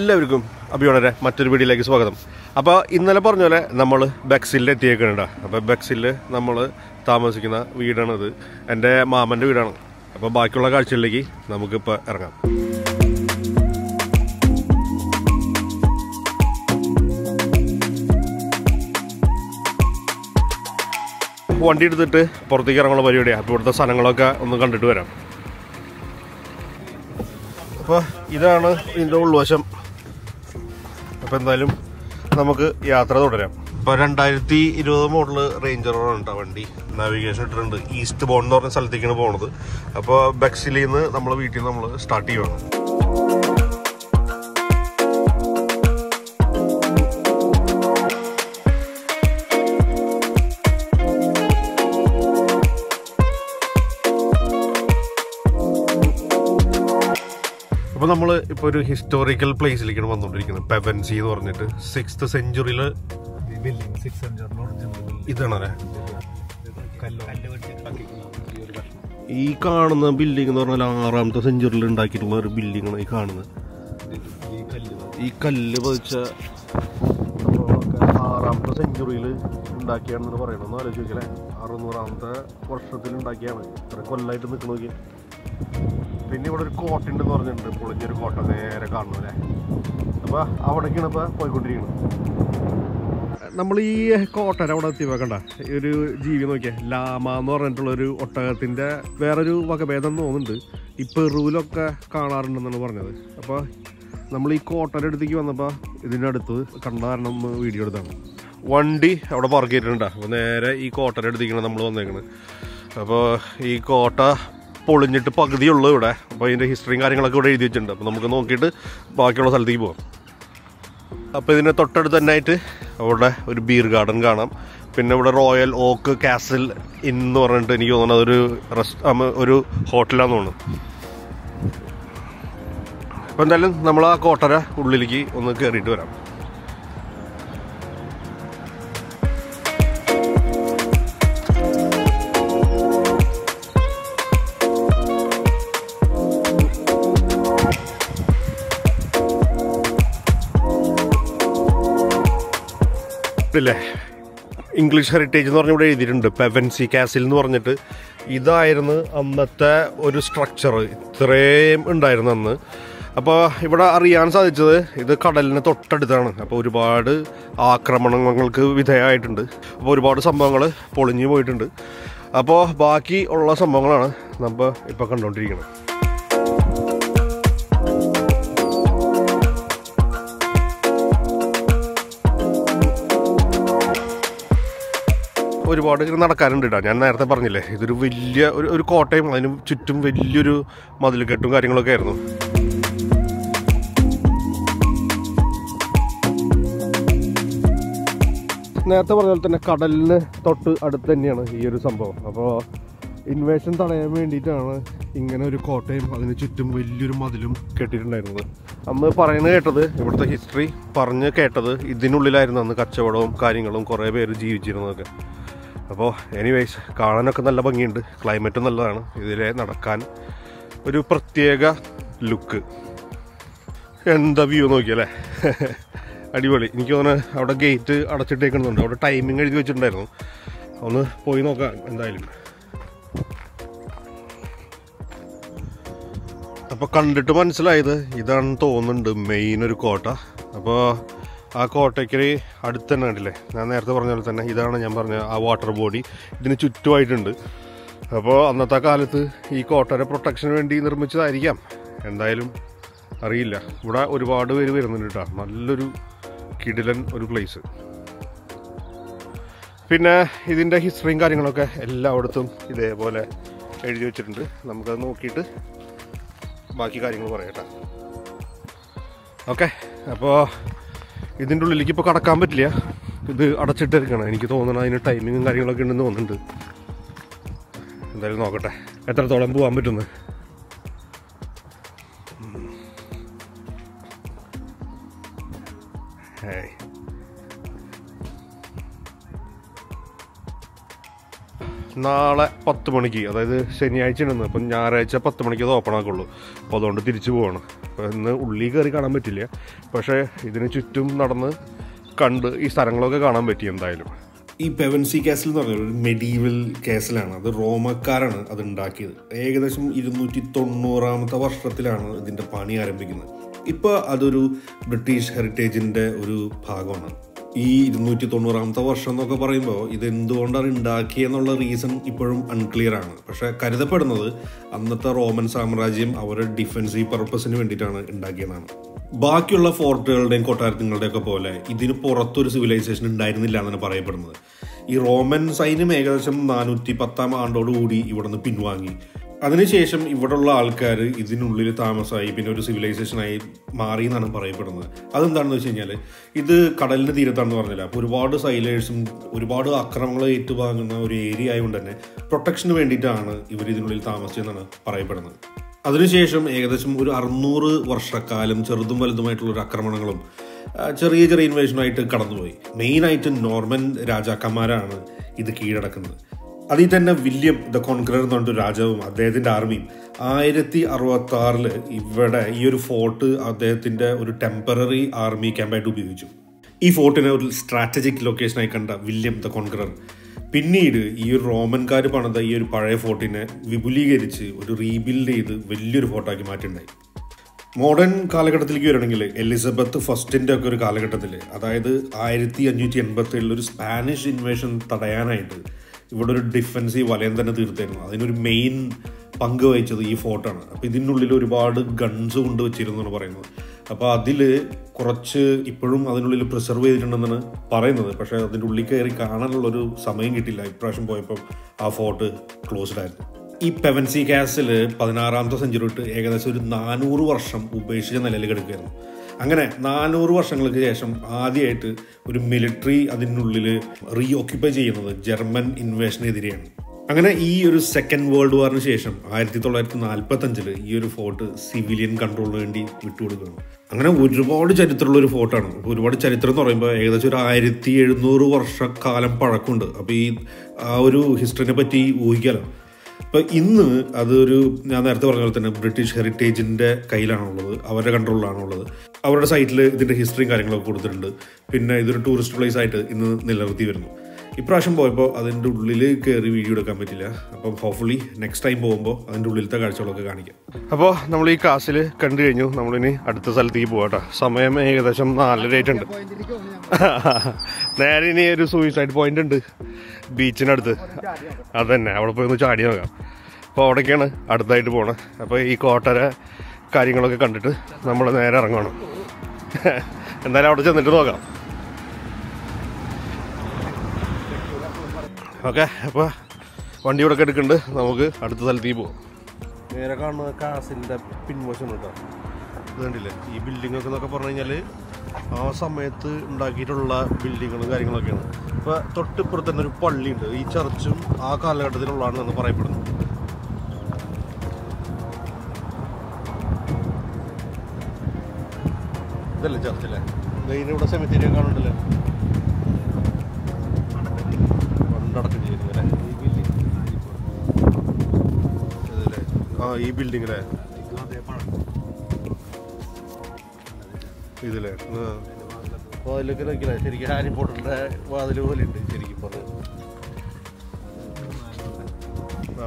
എല്ലാവർക്കും അഭിയോണരെ മറ്റൊരു വീഡിയോയിലേക്ക് സ്വാഗതം അപ്പോൾ ഇന്നലെ പറഞ്ഞ പോലെ നമ്മൾ ബെക്സിലിൽ എത്തിയേക്കണുണ്ട് അപ്പോൾ ബെക്സിൽ നമ്മൾ താമസിക്കുന്ന വീടാണിത് എൻ്റെ മാമൻ്റെ വീടാണ് അപ്പോൾ ബാക്കിയുള്ള കാഴ്ചകളിലേക്ക് നമുക്കിപ്പോൾ ഇറങ്ങാം വണ്ടി എടുത്തിട്ട് പുറത്തേക്ക് ഇറങ്ങുന്ന പരിപാടിയാണ് അപ്പോൾ ഇവിടുത്തെ സ്ഥലങ്ങളൊക്കെ ഒന്ന് കണ്ടിട്ട് വരാം അപ്പോൾ ഇതാണ് ഇതിൻ്റെ ഉൾവശം അപ്പോൾ എന്തായാലും നമുക്ക് യാത്ര തുടരാം ഇപ്പോൾ രണ്ടായിരത്തി ഇരുപത് മോഡല് റേഞ്ചറാണ് കേട്ടോ വണ്ടി നാവിഗേഷൻ ഇട്ടിട്ടുണ്ട് ഈസ്റ്റ് ബോൺ എന്ന് പറഞ്ഞ സ്ഥലത്തേക്കാണ് പോണത് അപ്പോൾ ബെക്സിലിൽ നിന്ന് നമ്മളെ വീട്ടിൽ നിന്ന് നമ്മൾ സ്റ്റാർട്ട് ചെയ്യുവാണ് അപ്പോൾ നമ്മൾ ഇപ്പോൾ ഒരു ഹിസ്റ്റോറിക്കൽ പ്ലേസിലേക്കാണ് വന്നുകൊണ്ടിരിക്കുന്നത് പെവൻസി എന്ന് പറഞ്ഞിട്ട് സിക്സ്ത് സെഞ്ചുറിയിൽ ഈ ബിൽഡിംഗ് സിക്സ് ഹൺഡ്രഡ് ഒറിജിനൽ ഇതാണല്ലേ കല്ല് ഈ കാണുന്ന ബിൽഡിംഗ് എന്ന് പറഞ്ഞാൽ ആറാമത്തെ സെഞ്ചുറിയിൽ ഉണ്ടാക്കിയിട്ടുള്ള ഒരു ബിൽഡിംഗ് ആണ് ഈ കാണുന്നത് ഈ കല്ല് ഈ കല്ല് പതിച്ച സംഭവങ്ങളൊക്കെ ആറാമത്തെ സെഞ്ചുറിയിൽ ഉണ്ടാക്കിയാണെന്ന് പറയണം ഒന്ന് ആലോചിച്ച് നോക്കിയാലേ അറുന്നൂറാമത്തെ വർഷത്തിൽ ഉണ്ടാക്കിയാണ് ഇത്ര കൊല്ലായിട്ട് നിൽക്കണ നോക്കി പിന്നെ ഇവിടെ ഒരു കോട്ടയുണ്ടെന്ന് പറഞ്ഞിട്ടുണ്ട് പൊളിഞ്ഞൊരു കോട്ട നേരെ കാണുന്നല്ലേ അപ്പോൾ അവിടേക്കാണ് ഇപ്പോൾ പോയിക്കൊണ്ടിരിക്കുന്നത് നമ്മൾ ഈ കോട്ടര അവിടെ എത്തി വെക്കണ്ട ഈ ഒരു ജീവി നോക്കിയാൽ ലാമ എന്ന് പറഞ്ഞിട്ടുള്ള ഒരു ഒട്ടകത്തിന്റെ വേറൊരു വകഭേദം തോന്നുന്നുണ്ട് ഈ പെറുവിലൊക്കെ കാണാറുണ്ടെന്നാണ് പറഞ്ഞത് അപ്പോൾ നമ്മൾ ഈ കോട്ടയുടെ അടുത്തേക്ക് വന്നപ്പോൾ ഇതിൻ്റെ അടുത്ത് കണ്ട കാരണം ഒന്ന് വീഡിയോ എടുത്താണ് വണ്ടി അവിടെ പാർക്ക് ചെയ്തിട്ടുണ്ട് അപ്പോൾ നേരെ ഈ കോട്ടയുടെ അടുത്തേക്കാണ് നമ്മൾ വന്നേക്കുന്നത് അപ്പോൾ ഈ കോട്ട പൊളിഞ്ഞിട്ട് പകുതിയുള്ളൂ ഇവിടെ അപ്പോൾ ഇതിൻ്റെ ഹിസ്റ്ററിയും കാര്യങ്ങളൊക്കെ ഇവിടെ എഴുതി വെച്ചിട്ടുണ്ട് അപ്പോൾ നമുക്ക് നോക്കിയിട്ട് ബാക്കിയുള്ള സ്ഥലത്തേക്ക് പോകാം അപ്പോൾ ഇതിന് തൊട്ടടുത്ത് തന്നെ ആയിട്ട് അവിടെ ഒരു ബീർ ഗാർഡൻ കാണാം പിന്നെ ഇവിടെ റോയൽ ഓക്ക് കാസിൽ ഇൻ എന്ന് പറഞ്ഞിട്ട് എനിക്ക് തോന്നുന്നത് അതൊരു റെസ്റ്റ് ഒരു ഹോട്ടലാന്ന് തോന്നുന്നു അപ്പോൾ എന്തായാലും നമ്മൾ ആ കോട്ടര ഉള്ളിലേക്ക് ഒന്ന് കയറിയിട്ട് വരാം ഇല്ലേ ഇംഗ്ലീഷ് ഹെറിറ്റേജ് എന്ന് പറഞ്ഞ ഇവിടെ എഴുതിയിട്ടുണ്ട് പെവൻസി കാസിൽ എന്ന് പറഞ്ഞിട്ട് ഇതായിരുന്നു അന്നത്തെ ഒരു സ്ട്രക്ചർ ഇത്രയും ഉണ്ടായിരുന്നു അന്ന് അപ്പോൾ ഇവിടെ അറിയാൻ സാധിച്ചത് ഇത് കടലിന് തൊട്ടടുത്താണ് അപ്പോൾ ഒരുപാട് ആക്രമണങ്ങൾക്ക് വിധേയമായിട്ടുണ്ട് അപ്പോൾ ഒരുപാട് സംഭവങ്ങൾ പൊളിഞ്ഞു പോയിട്ടുണ്ട് അപ്പോൾ ബാക്കി ഉള്ള സംഭവങ്ങളാണ് നമ്മൾ ഇപ്പോൾ കണ്ടുകൊണ്ടിരിക്കുന്നത് ഒരുപാട് ഇങ്ങനെ നടക്കാനുണ്ട് കേട്ടോ ഞാൻ നേരത്തെ പറഞ്ഞില്ലേ ഇതൊരു വലിയ ഒരു ഒരു കോട്ടയം അതിന് ചുറ്റും വലിയൊരു മതിൽക്കെട്ടും കാര്യങ്ങളൊക്കെ ആയിരുന്നു നേരത്തെ പറഞ്ഞ പോലെ തന്നെ കടലിന് തൊട്ട് അടുത്ത് തന്നെയാണ് ഈ ഒരു സംഭവം അപ്പോൾ ഇൻവേഷൻ തടയാൻ വേണ്ടിയിട്ടാണ് ഇങ്ങനെ ഒരു കോട്ടയം അതിന് ചുറ്റും വലിയൊരു മതിലും കെട്ടിയിട്ടുണ്ടായിരുന്നത് അന്ന് പറയുന്നത് കേട്ടത് ഇവിടുത്തെ ഹിസ്റ്ററി പറഞ്ഞ് കേട്ടത് ഇതിനുള്ളിലായിരുന്നു അന്ന് കച്ചവടവും കാര്യങ്ങളും കുറേ പേര് ജീവിച്ചിരുന്നതൊക്കെ അപ്പോൾ എനിവേസ് കാണാനൊക്കെ നല്ല ഭംഗിയുണ്ട് ക്ലൈമറ്റും നല്ലതാണ് ഇതിലെ നടക്കാൻ ഒരു പ്രത്യേക ലുക്ക് എന്താ വ്യൂ നോക്കിയല്ലേ അടിപൊളി എനിക്ക് തോന്നുന്നു അവിടെ ഗേറ്റ് അടച്ചിട്ടേക്കുന്നുണ്ട് അവിടെ ടൈമിംഗ് എഴുതി വെച്ചിട്ടുണ്ടായിരുന്നു ഒന്ന് പോയി നോക്കാം എന്തായാലും അപ്പോൾ കണ്ടിട്ട് മനസ്സിലായത് ഇതാണെന്ന് തോന്നുന്നുണ്ട് മെയിൻ ഒരു കോട്ട അപ്പോൾ ആ കോട്ടയ്ക്ക് അടുത്ത് തന്നെ കണ്ടില്ലേ ഞാൻ നേരത്തെ പറഞ്ഞ പോലെ തന്നെ ഇതാണ് ഞാൻ പറഞ്ഞ ആ വാട്ടർ ബോഡി ഇതിന് ചുറ്റുമായിട്ടുണ്ട് അപ്പോൾ അന്നത്തെ കാലത്ത് ഈ കോട്ടയുടെ പ്രൊട്ടക്ഷന് വേണ്ടി നിർമ്മിച്ചതായിരിക്കാം എന്തായാലും അറിയില്ല ഇവിടെ ഒരുപാട് പേര് വരുന്നുണ്ട് കേട്ടോ നല്ലൊരു കിടിലൻ ഒരു പ്ലേസ് പിന്നെ ഇതിൻ്റെ ഹിസ്റ്ററിയും കാര്യങ്ങളൊക്കെ എല്ലായിടത്തും ഇതേപോലെ എഴുതി വെച്ചിട്ടുണ്ട് നമുക്കത് നോക്കിയിട്ട് ബാക്കി കാര്യങ്ങൾ പറയട്ടെ ഓക്കെ അപ്പോൾ ഇതിൻ്റെ ഉള്ളിലേക്ക് ഇപ്പോൾ കടക്കാൻ പറ്റില്ല ഇത് അടച്ചിട്ടിരിക്കണം എനിക്ക് തോന്നണം അതിന് ടൈമിങ്ങും കാര്യങ്ങളൊക്കെ ഉണ്ടെന്ന് തോന്നുന്നുണ്ട് എന്തായാലും നോക്കട്ടെ എത്രത്തോളം പോകാൻ പറ്റുന്നു ഹേയ് നാളെ പത്ത് മണിക്ക് അതായത് ശനിയാഴ്ച ഉണ്ടെന്ന് അപ്പം ഞായറാഴ്ച പത്ത് മണിക്ക് അത് ഓപ്പൺ ആക്കുള്ളൂ അപ്പോൾ അതുകൊണ്ട് തിരിച്ചു പോവാണ് അപ്പോൾ ഇന്ന് ഉള്ളിൽ കയറി കാണാൻ പറ്റില്ല പക്ഷേ ഇതിന് ചുറ്റും നടന്ന് കണ്ട് ഈ സ്ഥലങ്ങളൊക്കെ കാണാൻ പറ്റി എന്തായാലും ഈ പെവൻസി കാസിൽ എന്ന് പറഞ്ഞ ഒരു മെഡീവൽ കാസിലാണ് അത് റോമക്കാരാണ് അത് ഉണ്ടാക്കിയത് ഏകദേശം ഇരുന്നൂറ്റി തൊണ്ണൂറാമത്തെ വർഷത്തിലാണ് ഇതിൻ്റെ പണി ആരംഭിക്കുന്നത് ഇപ്പോൾ അതൊരു ബ്രിട്ടീഷ് ഹെറിറ്റേജിൻ്റെ ഒരു ഭാഗമാണ് ഈ ഇരുന്നൂറ്റി തൊണ്ണൂറാമത്തെ വർഷം എന്നൊക്കെ പറയുമ്പോൾ ഇത് എന്തുകൊണ്ടാണ് ഉണ്ടാക്കിയെന്നുള്ള റീസൺ ഇപ്പോഴും അൺക്ലിയർ ആണ് പക്ഷെ കരുതപ്പെടുന്നത് അന്നത്തെ റോമൻ സാമ്രാജ്യം അവരുടെ ഡിഫൻസീവ് പർപ്പസിന് വേണ്ടിയിട്ടാണ് ഉണ്ടാക്കിയതാണ് ബാക്കിയുള്ള ഫോർട്ടുകളുടെയും കൊട്ടാരത്തിങ്ങളുടെയും ഒക്കെ പോലെ ഇതിന് പുറത്തൊരു സിവിലൈസേഷൻ ഉണ്ടായിരുന്നില്ല എന്നാണ് പറയപ്പെടുന്നത് ഈ റോമൻ സൈന്യം ഏകദേശം നാനൂറ്റി പത്താം ആണ്ടോടുകൂടി ഇവിടെ നിന്ന് പിൻവാങ്ങി അതിനുശേഷം ഇവിടെയുള്ള ആൾക്കാർ ഇതിനുള്ളിൽ താമസമായി പിന്നെ ഒരു സിവിലൈസേഷനായി മാറി എന്നാണ് പറയപ്പെടുന്നത് അതെന്താണെന്ന് വെച്ച് കഴിഞ്ഞാൽ ഇത് കടലിന് തീരത്താണെന്ന് പറഞ്ഞില്ല അപ്പോൾ ഒരുപാട് സൈലേഴ്സും ഒരുപാട് അക്രമങ്ങൾ ഏറ്റുവാങ്ങുന്ന ഒരു ഏരിയ ആയതുകൊണ്ട് തന്നെ പ്രൊട്ടക്ഷന് വേണ്ടിയിട്ടാണ് ഇവർ ഇതിനുള്ളിൽ താമസിച്ചതെന്നാണ് പറയപ്പെടുന്നത് അതിനുശേഷം ഏകദേശം ഒരു അറുന്നൂറ് വർഷക്കാലം ചെറുതും വലുതുമായിട്ടുള്ള ഒരു ആക്രമണങ്ങളും ആ, ചെറിയ ചെറിയ ഇൻവേഷനായിട്ട് കടന്നുപോയി മെയിനായിട്ട് നോർമൻ രാജാക്കന്മാരാണ് ഇത് കീഴടക്കുന്നത് അതിൽ തന്നെ വില്യം ദ കോൺക്രർ എന്ന് പറഞ്ഞിട്ട് രാജാവും അദ്ദേഹത്തിന്റെ ആർമിയും ആയിരത്തി അറുപത്തി ആറില് ഇവിടെ ഈ ഒരു ഫോർട്ട് അദ്ദേഹത്തിന്റെ ഒരു ടെമ്പററി ആർമി ക്യാമ്പായിട്ട് ഉപയോഗിച്ചു ഈ ഫോർട്ടിനെ ഒരു സ്ട്രാറ്റജിക് ലൊക്കേഷനായി കണ്ട വില്യം ദ കോൺക്രർ പിന്നീട് ഈ ഒരു റോമൻകാർ പണിത ഈ ഒരു പഴയ ഫോർട്ടിനെ വിപുലീകരിച്ച് ഒരു റീബിൽഡ് ചെയ്ത് വലിയൊരു ഫോർട്ടാക്കി മാറ്റിണ്ടായി മോഡേൺ കാലഘട്ടത്തിലേക്ക് വരണമെങ്കിൽ എലിസബത്ത് ഫസ്റ്റിൻ്റെ ഒക്കെ ഒരു കാലഘട്ടത്തിൽ അതായത് ആയിരത്തി അഞ്ഞൂറ്റി എൺപത്തി ഏഴിൽ ഒരു സ്പാനിഷ് ഇൻവേഷൻ തടയാനായിട്ട് ഇവിടെ ഒരു ഡിഫൻസീവ് വലയം തന്നെ തീർത്തായിരുന്നു അതിനൊരു മെയിൻ പങ്ക് വഹിച്ചത് ഈ ഫോർട്ടാണ് അപ്പോൾ ഇതിനുള്ളിൽ ഒരുപാട് ഗൺസ് കൊണ്ട് വെച്ചിരുന്നു എന്നാണ് പറയുന്നത് അപ്പോൾ അതിൽ കുറച്ച് ഇപ്പോഴും അതിനുള്ളിൽ പ്രിസർവ് ചെയ്തിട്ടുണ്ടെന്നാണ് പറയുന്നത് പക്ഷേ അതിൻ്റെ ഉള്ളിൽ കയറി കാണാനുള്ളൊരു സമയം കിട്ടില്ല ഇപ്രാവശ്യം പോയപ്പോൾ ആ ഫോർട്ട് ക്ലോസ്ഡ് ആയിരുന്നു ഈ പെവൻസി കാസിൽ പതിനാറാമത്തെ സെഞ്ചുറി തൊട്ട് ഏകദേശം ഒരു നാനൂറ് വർഷം ഉപേക്ഷിച്ച നിലയിൽ കിടക്കുകയായിരുന്നു അങ്ങനെ നാനൂറ് വർഷങ്ങൾക്ക് ശേഷം ആദ്യമായിട്ട് ഒരു മിലിറ്ററി അതിനുള്ളിൽ റീ ഓക്യുപ്പൈ ചെയ്യുന്നത് ജർമ്മൻ ഇൻവേഷനെതിരെയാണ് അങ്ങനെ ഈ ഒരു സെക്കൻഡ് വേൾഡ് വാറിന് ശേഷം ആയിരത്തി തൊള്ളായിരത്തി നാൽപ്പത്തി അഞ്ചില് ഈ ഒരു ഫോർട്ട് സിവിലിയൻ കൺട്രോളിന് വേണ്ടി വിട്ടുകൊടുക്കുകയാണ് അങ്ങനെ ഒരുപാട് ചരിത്രമുള്ള ഒരു ഫോർട്ടാണ് അപ്പോൾ ഒരുപാട് ചരിത്രം എന്ന് പറയുമ്പോൾ ഏകദേശം ഒരു ആയിരത്തി എഴുന്നൂറ് വർഷക്കാലം പഴക്കമുണ്ട് അപ്പോൾ ഈ ആ ഒരു ഹിസ്റ്ററിനെ പറ്റി ഊഹിക്കാലോ അപ്പൊ ഇന്ന് അതൊരു ഞാൻ നേരത്തെ പറഞ്ഞ പോലെ തന്നെ ബ്രിട്ടീഷ് ഹെറിറ്റേജിന്റെ കയ്യിലാണുള്ളത് അവരുടെ കൺട്രോളിലാണുള്ളത് അവരുടെ സൈറ്റിൽ ഇതിന്റെ ഹിസ്റ്ററിയും കാര്യങ്ങളൊക്കെ കൊടുത്തിട്ടുണ്ട് പിന്നെ ഇതൊരു ടൂറിസ്റ്റ് പ്ലേസ് ആയിട്ട് ഇന്ന് നിലനിർത്തി വരുന്നു ഇപ്രാവശ്യം പോയപ്പോൾ അതിൻ്റെ ഉള്ളിൽ കയറി വീഡിയോ എടുക്കാൻ പറ്റില്ല അപ്പം ഹോപ്പ്ഫുള്ളി നെക്സ്റ്റ് ടൈം പോകുമ്പോൾ അതിൻ്റെ ഉള്ളിലത്തെ കാഴ്ചകളൊക്കെ കാണിക്കാം അപ്പോൾ നമ്മൾ ഈ കാസിൽ കണ്ടു കഴിഞ്ഞു നമ്മളിനി അടുത്ത സ്ഥലത്തേക്ക് പോകട്ടെ സമയം ഏകദേശം നാലര ആയിട്ടുണ്ട് നേരെ ഇനി ഒരു സൂയിസൈഡ് പോയിന്റ് ഉണ്ട് ബീച്ചിനടുത്ത് അതന്നെ അവിടെ പോയി ഒന്ന് ചാടി നോക്കാം അപ്പോൾ അവിടേക്കാണ് അടുത്തായിട്ട് പോണത് അപ്പോൾ ഈ കോട്ടര കാര്യങ്ങളൊക്കെ കണ്ടിട്ട് നമ്മൾ നേരെ ഇറങ്ങണം എന്തായാലും അവിടെ ചെന്നിട്ട് നോക്കാം ഓക്കെ അപ്പോൾ വണ്ടി ഇവിടെ ഒക്കെ എടുക്കുന്നുണ്ട് നമുക്ക് അടുത്ത സ്ഥലത്തേക്ക് പോകാം നേരെ കാണുന്നത് കാസിൻ്റെ പിൻവശം കേട്ടോ ഇത് കണ്ടില്ലേ ഈ ബിൽഡിംഗ് ഒക്കെ എന്നൊക്കെ പറഞ്ഞു കഴിഞ്ഞാൽ ആ സമയത്ത് ഉണ്ടാക്കിയിട്ടുള്ള ബിൽഡിങ്ങുകളും കാര്യങ്ങളൊക്കെയാണ് ഇപ്പോൾ തൊട്ടിപ്പുറത്ത് തന്നെ ഒരു പള്ളിയുണ്ട് ഈ ചർച്ചും ആ കാലഘട്ടത്തിലുള്ളതാണെന്നാണ് പറയപ്പെടുന്നത് ഇതല്ലേ ചർച്ചല്ലേ ഇവിടെ സെമിത്തേരി കാണുന്നുണ്ടല്ലേ പണ്ടടക്കം ചെയ്തിരുന്നല്ലേ ഇതല്ലേ ആ ഈ ബിൽഡിംഗ് അല്ലേ ഇതില്ലേ ആ. വാതിലൊക്കെ നോക്കില്ല ശരിക്കും ഹാരി പോട്ടറിന്റെ വാതിൽ പോലെ ഉണ്ട് ശരിക്കും പറഞ്ഞത് ആ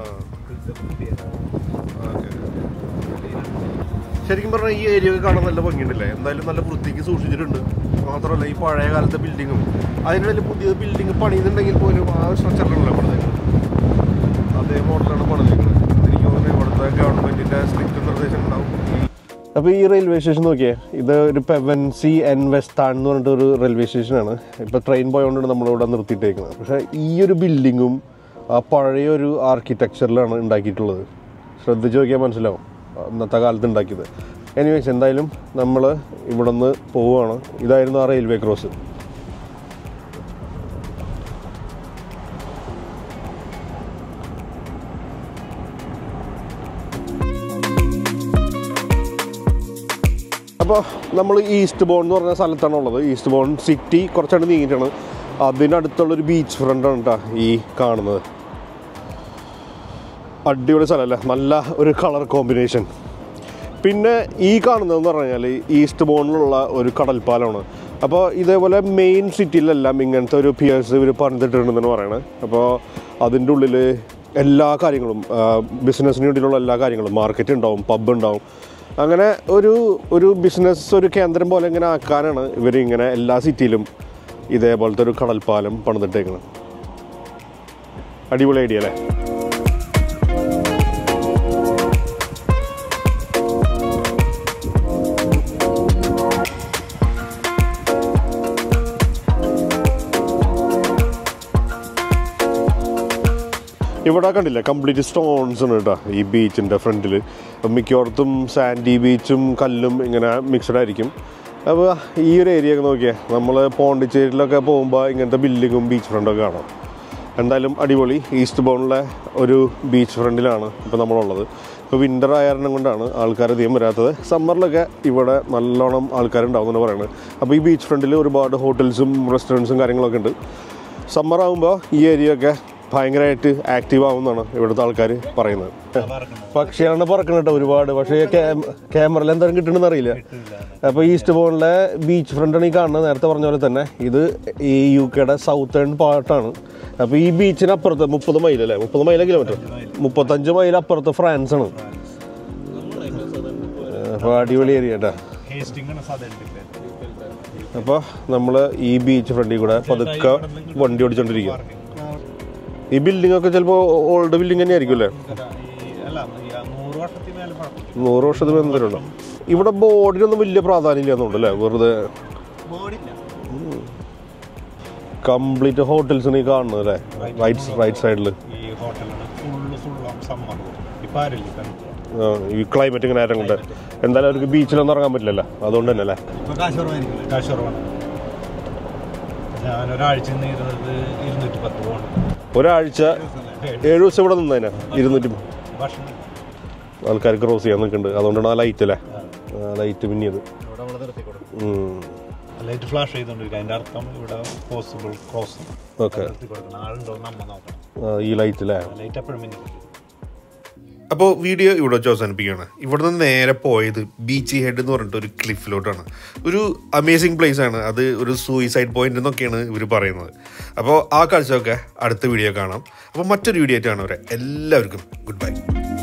ഓക്കെ ശരിക്കും പറഞ്ഞാൽ ഈ ഏരിയ ഒക്കെ കാണാൻ നല്ല ഭംഗിയുണ്ടല്ലേ എന്തായാലും നല്ല വൃത്തിക്ക് സൂക്ഷിച്ചിട്ടുണ്ട് മാത്രമല്ല ഈ പഴയ കാലത്തെ ബിൽഡിങ്ങും അതിനിടയിൽ പുതിയ ബിൽഡിംഗ് പണിയുന്നുണ്ടെങ്കിൽ പോലും ആ സ്ട്രക്ചറിലാണല്ലോ പണിതേക്കുന്നത് അതേ മോഡലാണ് പണിതിരിക്കുന്നത് എനിക്ക് തോന്നുന്നു ഇവിടുത്തെ ഗവൺമെന്റിന്റെ സ്ട്രിക്റ്റ് നിർദ്ദേശം ഉണ്ടാവും അപ്പോൾ ഈ റെയിൽവേ സ്റ്റേഷൻ നോക്കിയേ ഇത് ഒരു പെവൻസി എൻ വെസ്താൻ എന്ന് പറഞ്ഞിട്ട് ഒരു റെയിൽവേ സ്റ്റേഷനാണ് ഇപ്പോൾ ട്രെയിൻ പോയതുകൊണ്ടാണ് നമ്മളിവിടെ നിർത്തിയിട്ടേക്കുന്നത് പക്ഷേ ഈ ഒരു ബിൽഡിങ്ങും ആ പഴയ ഒരു ആർക്കിടെക്ചറിലാണ് ഉണ്ടാക്കിയിട്ടുള്ളത് ശ്രദ്ധിച്ച് നോക്കിയാൽ മനസ്സിലാവും അന്നത്തെ കാലത്ത് ഉണ്ടാക്കിയത് എനിവേസ് എന്തായാലും നമ്മൾ ഇവിടെ നിന്ന് പോവുകയാണ് ഇതായിരുന്നു ആ റെയിൽവേ ക്രോസ് അപ്പോൾ നമ്മൾ ഈസ്റ്റ് ബോൺ എന്ന് പറഞ്ഞ സ്ഥലത്താണ് ഉള്ളത് ഈസ്റ്റ് ബോൺ സിറ്റി കുറച്ചാണ്ട് നീങ്ങിയിട്ടാണ് അതിനടുത്തുള്ളൊരു ബീച്ച് ഫ്രണ്ടാണ് കേട്ടോ ഈ കാണുന്നത് അടിപൊളി സ്ഥലമല്ലേ നല്ല ഒരു കളർ കോമ്പിനേഷൻ പിന്നെ ഈ കാണുന്നതെന്ന് പറഞ്ഞാൽ ഈസ്റ്റ് ബോണിലുള്ള ഒരു കടൽപ്പാലമാണ് അപ്പോൾ ഇതേപോലെ മെയിൻ സിറ്റിയിലെല്ലാം ഇങ്ങനത്തെ ഒരു പിയേഴ്സ് ഇവർ പണിതിട്ടുണ്ടെന്നാണ് പറയണത് അപ്പോൾ അതിൻ്റെ ഉള്ളിൽ എല്ലാ കാര്യങ്ങളും ബിസിനസ്സിന് വേണ്ടിയിട്ടുള്ള എല്ലാ കാര്യങ്ങളും മാർക്കറ്റ് ഉണ്ടാവും പബ്ബ് ഉണ്ടാവും അങ്ങനെ ഒരു ഒരു ബിസിനസ് ഒരു കേന്ദ്രം പോലെ ഇങ്ങനെ ആക്കാനാണ് ഇവർ ഇങ്ങനെ എല്ലാ സിറ്റിയിലും ഇതേപോലത്തെ ഒരു കടൽപ്പാലം പണിതിട്ടേക്കുന്നത് അടിപൊളി ഐഡിയ അല്ലേ ഇവിടെ കണ്ടില്ല കംപ്ലീറ്റ് സ്റ്റോൺസ് ആണ് കേട്ടോ ഈ ബീച്ചിൻ്റെ ഫ്രണ്ടിൽ മിക്കോടത്തും സാൻഡി ബീച്ചും കല്ലും ഇങ്ങനെ മിക്സഡ് ആയിരിക്കും അപ്പോൾ ഈ ഒരു ഏരിയ ഒക്കെ നോക്കിയാൽ നമ്മൾ പോണ്ടിച്ചേരിയിലൊക്കെ പോകുമ്പോൾ ഇങ്ങനത്തെ ബിൽഡിങ്ങും ബീച്ച് ഫ്രണ്ടൊക്കെ കാണാം എന്തായാലും അടിപൊളി ഈസ്റ്റ് ബോണിലെ ഒരു ബീച്ച് ഫ്രണ്ടിലാണ് ഇപ്പോൾ നമ്മളുള്ളത് ഇപ്പോൾ വിൻ്റർ ആയ കാരണം കൊണ്ടാണ് ആൾക്കാർ അധികം വരാത്തത് സമ്മറിലൊക്കെ ഇവിടെ നല്ലോണം ആൾക്കാരുണ്ടാവും എന്ന് പറയുന്നത് അപ്പോൾ ഈ ബീച്ച് ഫ്രണ്ടിൽ ഒരുപാട് ഹോട്ടൽസും റെസ്റ്റോറൻറ്റ്സും കാര്യങ്ങളൊക്കെ ഉണ്ട് സമ്മർ ആകുമ്പോൾ ഈ ഏരിയ ഒക്കെ ഭയങ്കരമായിട്ട് ആക്റ്റീവ് ആവുമെന്നാണ് ഇവിടുത്തെ ആൾക്കാർ പറയുന്നത് പക്ഷിയാണ് പറക്കണം കേട്ടോ ഒരുപാട് പക്ഷേ ക്യാമറയിൽ എന്തായാലും കിട്ടണമെന്ന് അറിയില്ല അപ്പോൾ ഈസ്റ്റ് ബോണിലെ ബീച്ച് ഫ്രണ്ടാണ് ഈ കാണുന്നത് നേരത്തെ പറഞ്ഞ പോലെ തന്നെ ഇത് ഈ യു കെയുടെ സൗത്തേൺ പാർട്ടാണ് അപ്പോൾ ഈ ബീച്ചിന് അപ്പുറത്ത് മുപ്പത് മൈൽ അല്ലേ മുപ്പത് മൈല കിലോമീറ്റർ മുപ്പത്തഞ്ച് മൈൽ അപ്പുറത്ത് ഫ്രാൻസ് ആണ് അപ്പോൾ അടിപൊളി ഏരിയ കേട്ടോ ഹേസ്റ്റിംഗ് ആണ് സാധാരണ അപ്പോൾ നമ്മൾ ഈ ബീച്ച് ഫ്രണ്ടിൽ കൂടെ പതുക്കെ വണ്ടി ഓടിച്ചോണ്ടിരിക്കും ഈ ബിൽഡിംഗ് ഒക്കെ ചിലപ്പോൾ ഓൾഡ് ബിൽഡിംഗ് തന്നെ ആയിരിക്കും അല്ലേ അല്ല ഈ നൂറ് വർഷത്തിൽ മേലെ പഴക്കം നൂറ് വർഷത്തിന് എന്തെങ്കിലും ഇവിടെ ബോർഡിനൊന്നും വലിയ പ്രാധാന്യം ഇല്ലാന്നുണ്ട് അല്ലേ വെറുതെ ബോർഡില്ല കംപ്ലീറ്റ് ഹോട്ടൽസിന് ഈ കാണുന്നത് അല്ലേ റൈറ്റ് റൈറ്റ് സൈഡിൽ ഈ ഹോട്ടലാണ് ഫുള്ള് ഫുള്ളും സമ്മർ ഇപ്പം ആരില്ല ഇപ്പം ഈ ക്ലൈമറ്റ് ഇങ്ങനെ ആരും കൊണ്ട് എന്തായാലും അവർക്ക് ബീച്ചിലൊന്നും ഇറങ്ങാൻ പറ്റില്ലല്ലോ അതുകൊണ്ട് തന്നെ അല്ലേ ഇപ്പം കാശ് കുറവായിരിക്കും കാശ് കുറവാണ് ഞാൻ ഒരാഴ്ച നിന്ന് ഇരുന്നത് ഇരുന്നൂറ്റി പത്ത് പോകണം ഒരാഴ്ച ഏഴ് ദിവസം ഇവിടെ നിന്നതിനാ ഇരുന്നൂറ്റി ഭക്ഷണം ആൾക്കാർ ക്രോസ് ചെയ്യാൻ നിൽക്കുന്നുണ്ട് അതുകൊണ്ടാണ് ആ ലൈറ്റ് അല്ലേ ലൈറ്റ് മിന്നിയത് ഇവിടെ നമ്മൾ നിർത്തി കൊടുക്കും ഉം. ലൈറ്റ് ഫ്ലാഷ് ചെയ്തുകൊണ്ടിരിക്കുക അതിൻ്റെ അർത്ഥം ഇവിടെ പോസിബിൾ ക്രോസ് ഓക്കെ നിർത്തി കൊടുക്കണം ആളുണ്ടോ എന്ന് നമ്മ നോക്കണം ആ, ഈ ലൈറ്റ് അല്ലേ ലൈറ്റ് എപ്പോഴും മിന്നി അപ്പോൾ വീഡിയോ ഇവിടെ വെച്ച് അവസാനിപ്പിക്കുകയാണ് ഇവിടെ നിന്ന് നേരെ പോയത് ബീച്ച് ഹെഡ് എന്ന് പറഞ്ഞിട്ട് ഒരു ക്ലിഫിലോട്ടാണ് ഒരു അമേസിങ് പ്ലേസ് ആണ് അത് ഒരു സൂയിസൈഡ് പോയിന്റ് എന്നൊക്കെയാണ് ഇവർ പറയുന്നത് അപ്പോൾ ആ കാഴ്ചയൊക്കെ അടുത്ത വീഡിയോ കാണാം അപ്പോൾ മറ്റൊരു വീഡിയോ ആയിട്ടാണ് അവരെ എല്ലാവർക്കും ഗുഡ് ബൈ